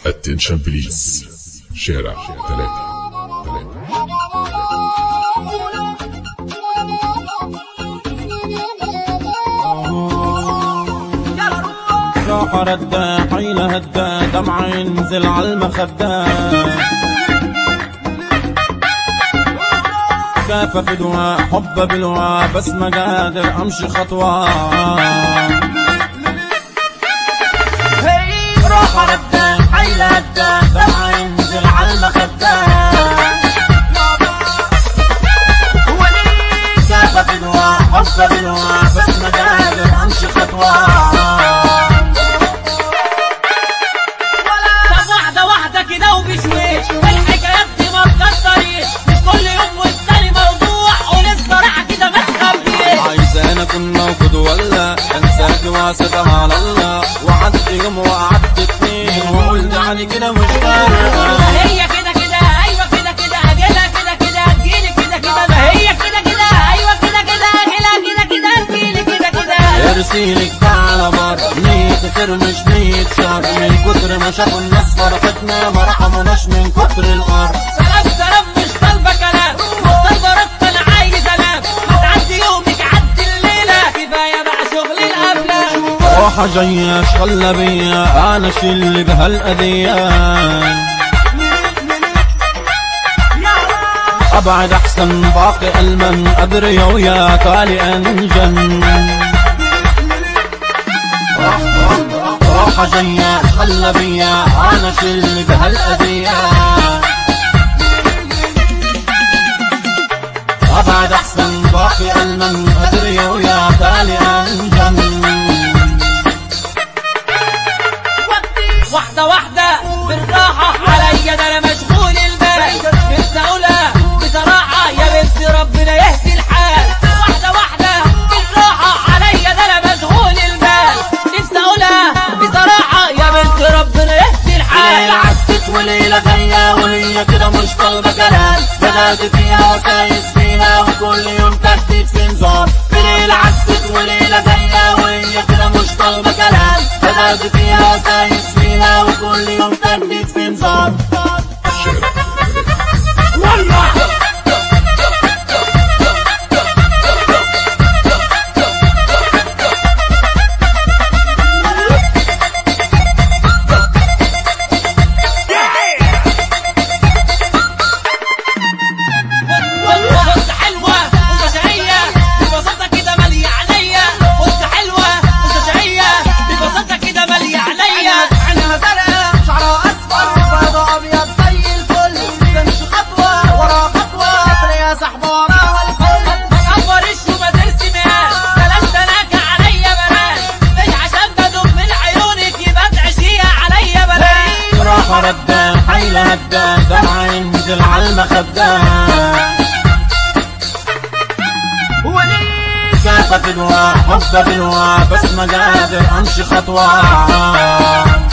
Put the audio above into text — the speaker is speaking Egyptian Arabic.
اتنشن بليز شارع ثلاثة ثلاثة راح ردا حين هدا دمعة ينزل عالمخدة كيف بدوى حب بلوى بس ما قادر امشي خطوة راح ردا حين هدا دمعة ينزل عالمخدة كيف بدوى حب بلوى بس ما قادر امشي خطوة طب واحدة واحدة كده وبشويش الحكايات دي ما تكتريش مش كل يوم والتاني موضوع قول الصراحة كده ما تخبيش عايز انا اكون موجود ولا انساك واسيبها على الله وعدت يوم وقعدت اتنين وقلت يعني كده مش فارقة هي كده كده ايوه كده كده اجيلها كده كده تجيلي كده كده ما هي كده كده ايوه كده كده اجيلها كده كده تجيلي كده كده ارسيلك على بر ميت خير مش ميت شر من كتر ما شافوا الناس فرحتنا ما رحموناش من كتر القر سلام سلام مش طالبة كلام مش طالبة رد انا عايز انام هتعدي يومك عدي الليلة كفاية بقى شغل الافلام روحة جاية شغلة بيا انا شيل بهالأذية ابعد احسن باقي المن ادري ويا تالي انجن روحة جاية شغلة بيا انا شيل بهالأذية ابعد احسن باقي المن ادري ويا تالي انجن واحدة واحدة بالراحة عليا ده انا مشغول البال نفسي اقولها بصراحة يا بنت ربنا يهدي الحال واحدة واحدة بالراحة عليا ده انا مشغول البال نفسي اقولها بصراحة يا بنت ربنا يهدي ليلة الحال عدت وليلة جاية وهي كده مش طالبة كلام بدأت فيها وسايس فيها وكل يوم تجديد في نظام في ليلة عدت وليلة جاية وهي كده مش طالبة كلام بدأت فيها وسايس فيها وكل يوم تجديد في نظام شارع ثلاثة بص حلوة وشجعية ببساطة كده مالية عليا بص حلوة وشجعية ببساطة كده مالية عليا عينها زرقاء شعرها اصفر بيضة ابيض زي الفل تمشي خطوة ورا خطوة تلاقيها سحبة وراها الكل ما تعبرش وما ترسمهاش بلاش تناكة عليا بلاش مش عشان بدوب من عيونك يبقى تعشيها عليا بلاش راح ردا حيلة هدا دمعة ينزل عالمخدة كيف بدوى حب بلوى بس ما قادر امشي خطوة